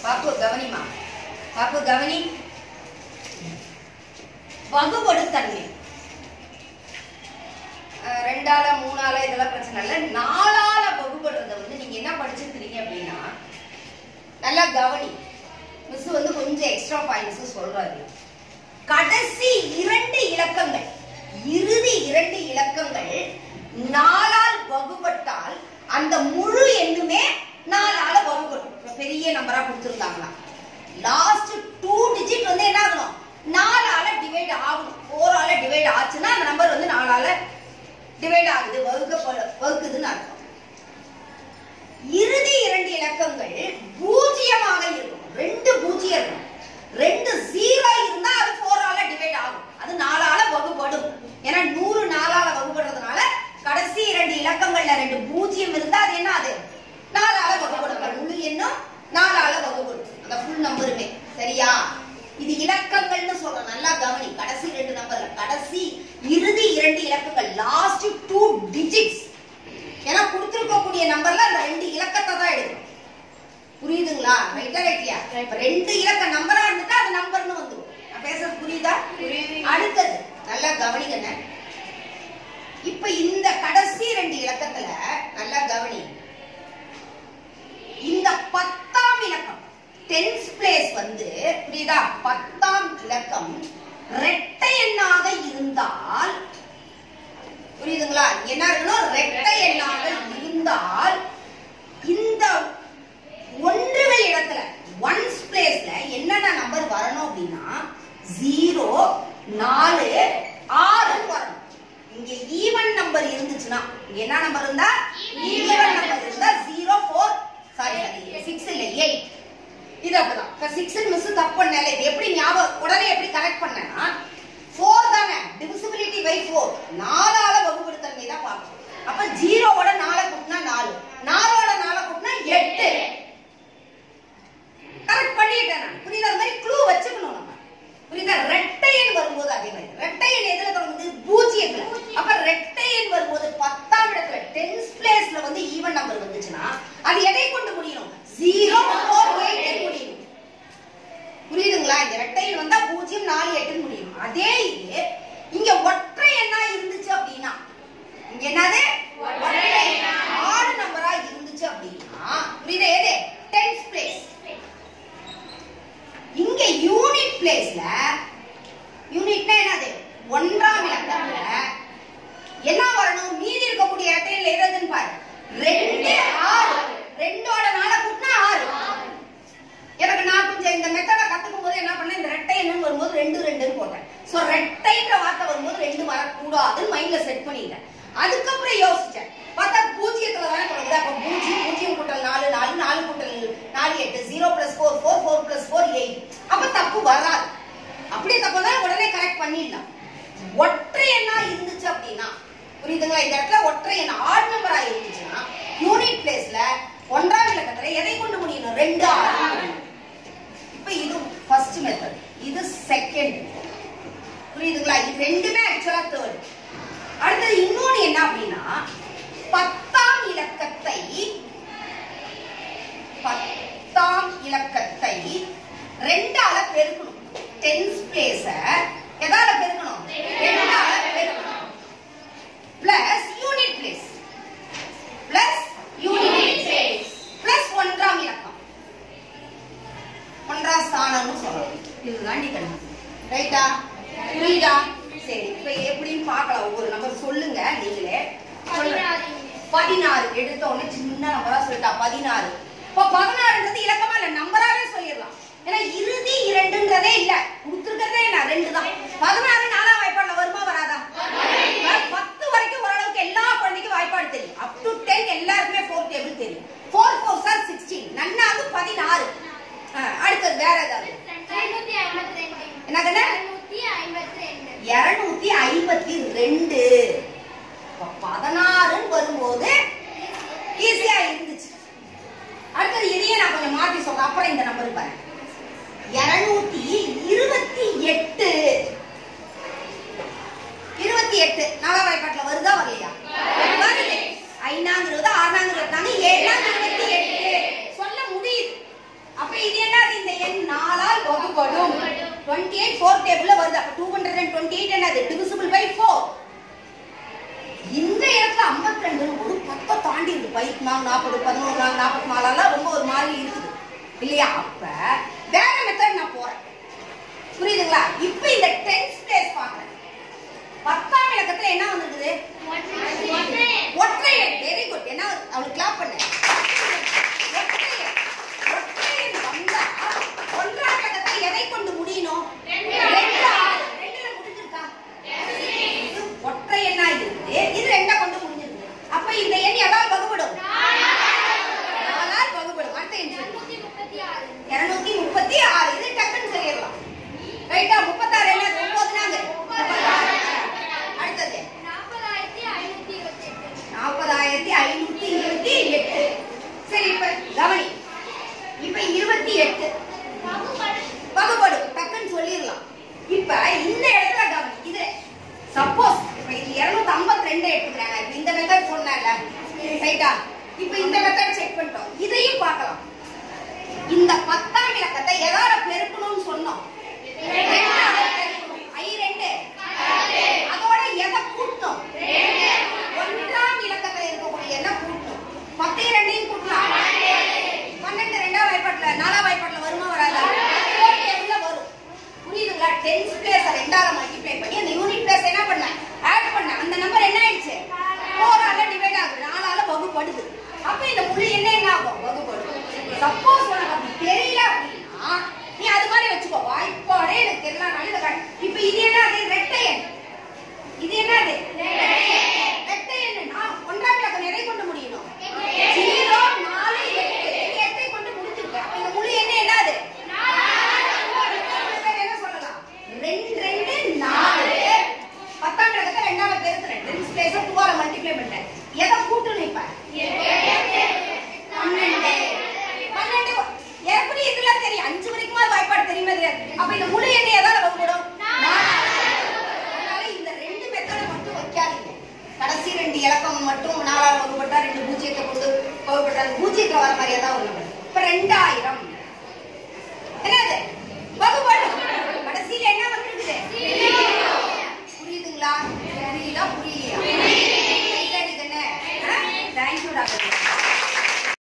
பாப்பு கவனிமா பாப்பு கவனி வகுபடுத்தன்மை அஹ் ரெண்டால மூணால இதெல்லாம் பிரச்சனை இல்லை நாலால வகுபடுறத வந்து நீங்க என்ன படிச்சிருக்கிறீங்க அப்படின்னா நல்லா கவனி மிஸ் வந்து கொஞ்சம் எக்ஸ்ட்ரா பாயிண்ட்ஸ் சொல்றாரு கடைசி இரண்டு இலக்கங்கள் இறுதி இரண்டு இலக்கங்கள் நாலால் வகுபட்டால் அந்த முழு எண்ணுமே நாலால வகுபடும் இப்ப பெரிய நம்பரா கொடுத்துருந்தாங்களா லாஸ்ட் டூ டிஜிட் வந்து என்ன ஆகணும் நாலால டிவைட் ஆகணும் ஃபோரால டிவைட் ஆச்சுன்னா அந்த நம்பர் வந்து நாலால டிவைட் ஆகுது வகுக்கப்பட வகுக்குதுன்னு அர்த்தம் இறுதி இரண்டு இலக்கங்கள் பூஜ்ஜியமாக இருக்கும் ரெண்டு பூஜ்ஜியம் இருக்கும் ரெண்டு ஜீரோ இருந்தா அது ஃபோரால டிவைட் ஆகும் அது நாலால வகுப்படும் ஏன்னா நூறு நாலால வகுப்படுறதுனால கடைசி இரண்டு இலக்கங்கள்ல ரெண்டு பூஜ்ஜியம் இருந்தா அது என்ன அது நாலால வகுப்படும் அப்ப முழு எண்ணும் நாலால வகுப்படும் அந்த ஃபுல் நம்பருமே சரியா இது இலக்கங்கள்னு சொல்றோம் நல்லா கவனி கடைசி ரெண்டு நம்பர்ல கடைசி இறுதி இரண்டு இலக்கங்கள் லாஸ்ட் டூ டிஜிட்ஸ் ஏன்னா கொடுத்திருக்கக்கூடிய நம்பர்ல அந்த ரெண்டு இலக்கத்தை தான் எடுக்கணும் புரியுதுங்களா ரைட்டா ரைட்லியா இப்ப ரெண்டு இலக்க நம்பரா இருந்துட்டா அது நம்பர்னு வந்துரும் நான் பேசுறது புரியுதா அடுத்தது நல்லா கவனிக்கங்க இப்ப இந்த கடைசி ரெண்டு இலக்கத்துல நல்லா கவனி இந்த பத்தாம் இலக்கம் டென்ஸ் பிளேஸ் வந்து புரியுதா பத்தாம் இலக்கம் ரெட்டை எண்ணாக இருந்தால் புரியுதுங்களா என்ன இருக்கணும் ரெட்டை எண்ணாக இருந்தால் இந்த ஒன்றுகள் இடத்துல ஒன்ஸ் பிளேஸ்ல என்னென்ன நம்பர் வரணும் அப்படின்னா ஜீரோ நாலு ஆறு வரணும் இங்க ஈவன் நம்பர் இருந்துச்சுன்னா இங்க என்ன நம்பர் இருந்தா ஈவன் நம்பர் இருந்தா zero four sorry sorry six இல்ல எயிட் இது அப்படிதான் இப்ப சிக்ஸ் மிஸ் தப்பு பண்ணல இது எப்படி ஞாபகம் உடனே எப்படி கரெக்ட் பண்ணேன்னா ஃபோர் தானே டிவிசிபிலிட்டி பை ஃபோர் நாலால வகுப்படுத்தன்மை தான் பார்க்கணும் அப்ப ஜீரோவோட நாலை கூட்டினா நாலு நாலோட நாலை கூட்டினா எட்டு கரெக்ட் பண்ணிட்டேன் நான் புரியுதா அது மாதிரி க்ளூ வச்சுக்கணும் நம்ம புரியுதா ரெட்டை எண் வரும்போது அதே மாதிரி ரெட்டை எண் எதுல தொடங்குது பூஜ்ஜியத்துல அப்ப ரெட்டை எண் வரும்போது பத்தாம் இடத்துல டென்ஸ் பிளேஸ்ல வந்து ஈவன் நம்பர் வந்துச்சுன்னா அது எதை கொண்டு முடியணும் ஜீரோ ஃபோர் எயிட் முடியும் புரியுதுங்களா இந்த ரெட்டை எண் வந்தா பூஜ்ஜியம் நாலு எட்டுன்னு முடியும் அதே இது இங்க ஒற்றை எண்ணா இருந்துச்சு அப்படின்னா இங்க என்னது ஒற்றை எண். ஆறு நம்பரா இருந்துச்சு அப்படின்னா புரியுதா எது டென்ஸ் பிளேஸ் இங்க யூனிட் பிளேஸ்ல யூனிட்னா என்னது ஒன்றாம் இலக்கம்ல என்ன வரணும் மீதி இருக்கக்கூடிய இரட்டையில எதுன்னு பாரு ரெண்டு ஆறு ரெண்டோட நாள கூட்டினா ஆறு எனக்கு நான் கொஞ்சம் இந்த மெத்தடை கத்துக்கும் போது என்ன பண்ணேன் இந்த ரெட்டை என்னன்னு வரும்போது ரெண்டு ரெண்டுன்னு போட்டேன் சோ ரெட்டைன்ற வார்த்தை வரும்போது ரெண்டு வரக்கூடாதுன்னு மைண்ட்ல செட் பண்ணிட்டேன் அதுக்கப்புறம் யோசிச்சேன் பார்த்தா பூஜ்ஜியத்துல தானே தொடங்குது அப்ப பூஜ்ஜியம் பூஜ்ஜியம் கூட்டல் நாலு நாலு நாலு கூட்டல் நாலு எட்டு zero plus four four four plus four eight அப்ப தப்பு வராது அப்படியே தப்பு தான் உடனே கரெக்ட் பண்ணிடலாம் ஒற்றை எண்ணா இருந்துச்சு அப்படின்னா புரியுதுங்களா இந்த இடத்துல ஒற்றை எண்ணா ஆட் நம்பரா இருந்துச்சுன்னா யூனிட் பிளேஸ்ல ஒன்றாம் இலக்கத்துல எதை கொண்டு முடியணும் ரெண்டு ஆறு முடியணும். இப்ப இது ஃபர்ஸ்ட் மெத்தட் இது செகண்ட் புரியுதுங்களா இது ரெண்டுமே ஆக்சுவலா தேர்ட் அடுத்தது இன்னொன்னு என்ன அப்படின்னா பத்தாம் இலக்கத்தை பத்தாம் இலக்கத்தை ரெண்டால பெருக்கணும் டென்ஸ் பிளேஸ எதால பெருக்கணும் ரெண்டால பெருக்கணும் plus unit place plus unit place plus ஒன்றாம் இலக்கம் ஒன்றாம் ஸ்தானம்னு சொல்லலாம் இதுதான் நீ கண்டு ரைட்டா புரியுதா சரி இப்ப எப்படின்னு பார்க்கலாம் ஒவ்வொரு நம்பர் சொல்லுங்க நீங்களே சொல்லுங்க. பதினாறு எடுத்த உடனே சின்ன நம்பரா சொல்லிட்டா பதினாறு இப்ப பதினாறுன்றது இலக்கமா இல்ல நம்பராவே சொல்லிடலாம் ஏன்னா இறுதி இரண்டுன்றதே இல்ல கொடுத்துருக்கிறதே என்ன ரெண்டு தான் பதினாறு நாலாம் வாய்ப்பாடுல வருமா வராதா வரும். பத்து வரைக்கும் ஓரளவுக்கு எல்லா குழந்தைக்கும் வாய்ப்பாடு தெரியும் அப் டு டென் எல்லாருக்குமே ஃபோர் டேபிள் தெரியும் ஃபோர் ஃபோர் சார் சிக்ஸ்டீன் நன்னாது பதினாறு ஆ, அடுத்தது வேற ஏதாவது என்னதுன்னா இருநூத்தி ஐம்பத்தி ரெண்டு இப்ப பதினாறுன்னு வரும்போது ஈஸியா இருந்துச்சு அடுத்தது இதையே நான் கொஞ்சம் மாத்தி சொல்றேன் அப்புறம் இந்த நம்பர் பாருங்க இருநூத்தி இருபத்தி எட்டு இருபத்தி எட்டு நாலாம் வாய்ப்பாட்டுல வருதா வரலையா வருது ஐநாங்க இருபது ஆறாங்க இருபத்தாங்க ஏழாங்க இருபத்தி எட்டு சொல்ல முடியுது அப்ப இது என்ன டுவெண்ட்டி எயிட் ஃபோர் டேபிள்ல வருது அப்ப two hundred and twenty eight என்னது டிவிசிபிள் பை ஃபோர் இந்த இடத்துல 52 ரெண்டு ஒரு பத்தை தாண்டி இருக்கு பைக் நாங்க நாற்பது பதினோரு நாங்க நாற்பத்தி நாலெல்லாம் ரொம்ப ஒரு மாதிரி இருக்குது இல்லையா அப்ப வேற மெத்தட் நான் போறேன் புரியுதுங்களா இப்ப இந்த டென்ஸ் பிளேஸ் பாக்குறேன் பத்தாம் இலக்கத்துல என்ன வந்திருக்குது ஒற்றையன் வெரி குட் என்ன அவளுக்கு கிளாப் பண்ணு ஒற்றையன் ஒற்றையன் வந்தா ஒன்றாம் இலக்கத்தை எதை கொண்டு முடியணும் ரெண்டு ஆறு. ரெண்டுல முடிஞ்சிருக்கா இது ஒற்றை எண்ணா இருக்குது இது ரெண்டா கொண்டு முடிஞ்சிருக்கு அப்ப இந்த எண் எதால் வகுப்படும் நாலால் வகுப்படும் அடுத்த எண் சொல்லு. இருநூத்தி முப்பத்தி ஆறு இது டக்குன்னு சொல்லிடலாம் ரைட்டா முப்பத்தாறு என்ன ஒன்பதுனாங்க அடுத்தது நாற்பதாயிரத்தி ஐநூத்தி இருபத்தி எட்டு சரி இப்ப கவனி இப்ப இருபத்தி எட்டு வகுப்படும் டக்குன்னு சொல்லிடலாம் இப்ப இந்த இடத்துல கவனி இது சப்போஸ் இப்ப இது இருநூத்தி ஐம்பத்தி ரெண்டு எடுத்துக்கிறாங்க இப்ப இந்த மெத்தட் சொன்னேன்ல ரைட்டா இப்ப இந்த மெத்தட் செக் பண்ணிட்டோம் இதையும் பார்க்கலாம் இந்த பத்தாம் இலக்கத்தை எதால பெருக்கணும்னு சொன்னோம் ரெண்டால பெருக்கணும். ஐ ரெண்டு அதோட எதை கூட்டணும் ஒன்றாம் இலக்கத்துல இருக்கக்கூடிய எண்ணை கூட்டணும் பத்து ரெண்டையும் கூட்டலாம் பன்னெண்டு ரெண்டாம் வாய்ப்பாட்டுல நாலாம் வாய்ப்பாட்டுல வருமா வராதா Four table ல வரும் புரியுதுங்களா டென்ஸ் பிளேஸ் ரெண்டால மல்டிப்ளை பண்ணி அந்த யூனிட் பிளேஸ் என்ன பண்ண ஆட் பண்ண அந்த நம்பர் என்ன ஆயிடுச்சு ஃபோரால டிவைட் ஆகுது நாலால வகுப்படுது அப்ப இந்த புள்ளி என்ன என்ன ஆகும் வகுப்படும் சப்போஸ் உனக்கு அப்படி தெரியல அப்படின்னா நீ அது மாதிரி வச்சுக்கோ வாய்ப்பாடே எனக்கு தெரியலனாலும் இதை காட்டு. இப்ப இது என்ன அது ரெட்டை எண் இது என்னது ரெட்டை எண்ணுனா ஒன்றாம் இலக்கம் எதை கொண்டு முடியணும் ஜீரோ நாலு எட்டு இது எட்டை கொண்டு முடிஞ்சிருக்கு அப்ப இந்த முழு எண்ணு என்னது இப்ப என்ன சொல்லலாம் ரெண்டு ரெண்டு நாலு பத்தாம் இலக்கத்தை ரெண்டால பெருக்கிறேன் டென்ஸ் பிளேஸ டூவால மல்டிப்ளை பண்ணிட்டேன் எதை கூட்டணும் இப்ப பன்னெண்டு பன்னெண்டு எப்படி இதெல்லாம் தெரியும் அஞ்சு வரைக்குமா வாய்ப்பாடு தெரியுமா தெரியாது அப்ப இந்த முழு எண்ணை எதால வகுப்படும் அதனால இந்த ரெண்டு மெத்தடை மட்டும் வைக்காதீங்க கடைசி ரெண்டு இலக்கம் மட்டும் நாலாவது வகுப்பட்டா ரெண்டு பூஜ்ஜியத்தை கொண்டு வகுப்பட்டா பூஜ்ஜியத்துல வர மாதிரியே தான் வரும் இப்ப ரெண்டாயிரம்